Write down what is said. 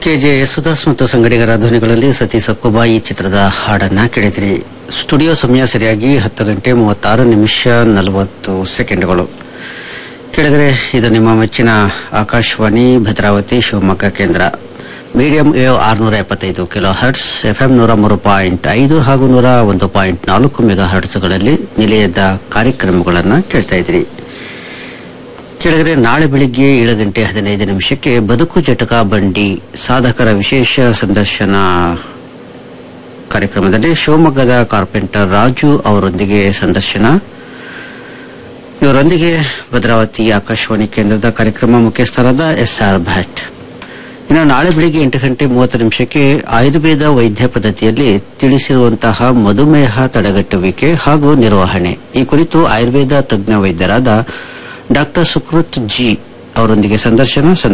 K J Yesudas ಮತ್ತು ಸಂಗಡಿಗರ ಧ್ವನಿಗಳಲ್ಲಿ ಸತಿ ಸಕ್ಕುಬಾ ಈ ಚಿತ್ರದ ಹಾಡನ್ನ ಕೇಳಿದಿರಿ ಸ್ಟುಡಿಯೋ ಸಮಯ ಸರಿಯಾಗಿ ಹತ್ತು ಗಂಟೆ ಮೂವತ್ತಾರು ನಿಮಿಷ ನಲವತ್ತು ಸೆಕೆಂಡ್ಗಳು ಕೇಳಿದರೆ ಇದು ನಿಮ್ಮ ಮೆಚ್ಚಿನ ಆಕಾಶವಾಣಿ ಭದ್ರಾವತಿ ಶಿವಮೊಗ್ಗ ಕೇಂದ್ರ ಮೀಡಿಯಂ ವೇವ್ ಆರುನೂರ ಎಪ್ಪತ್ತೈದು ಕಿಲೋ ಹರ್ಟ್ಸ್ ಎಫ್ಎಂ ನೂರ ಮೂರು ಪಾಯಿಂಟ್ ಐದು ಹಾಗೂ ನೂರ ಒಂದು ಪಾಯಿಂಟ್ ನಾಲ್ಕು ಮೆಗಾ ಹರ್ಟ್ಸ್ಗಳಲ್ಲಿ ನಿಲಯದ ಕಾರ್ಯಕ್ರಮಗಳನ್ನು ಕೇಳ್ತಾ ಇದ್ದೀರಿ ಕೇಳಿದರೆ ನಾಳೆ ಬೆಳಿಗ್ಗೆ ಏಳು ಗಂಟೆ ಹದಿನೈದು ನಿಮಿಷಕ್ಕೆ ಬದುಕು ಜಟಕ ಬಂಡಿ ಸಾಧಕರ ವಿಶೇಷ ಸಂದರ್ಶನ ಕಾರ್ಯಕ್ರಮದಲ್ಲಿ ಶಿವಮೊಗ್ಗದ ಕಾರ್ಪೆಂಟರ್ ರಾಜು ಅವರೊಂದಿಗೆ ಸಂದರ್ಶನ ಇವರೊಂದಿಗೆ ಭದ್ರಾವತಿ ಆಕಾಶವಾಣಿ ಕೇಂದ್ರದ ಕಾರ್ಯಕ್ರಮ ಮುಖ್ಯಸ್ಥರಾದ ಎಸ್ ಆರ್ ಭಟ್ ಇನ್ನು ನಾಳೆ ಬೆಳಿಗ್ಗೆ ಎಂಟು ಗಂಟೆ ಮೂವತ್ತು ನಿಮಿಷಕ್ಕೆ ಆಯುರ್ವೇದ ವೈದ್ಯ ಪದ್ಧತಿಯಲ್ಲಿ ತಿಳಿಸಿರುವಂತಹ ಮಧುಮೇಹ ತಡೆಗಟ್ಟುವಿಕೆ ಹಾಗೂ ನಿರ್ವಹಣೆ ಈ ಕುರಿತು ಆಯುರ್ವೇದ ತಜ್ಞ ವೈದ್ಯರಾದ ಡಾಕ್ಟರ್ ಸುಕೃತ್ ಜಿ ಅವರೊಂದಿಗೆ ಸಂದರ್ಶನ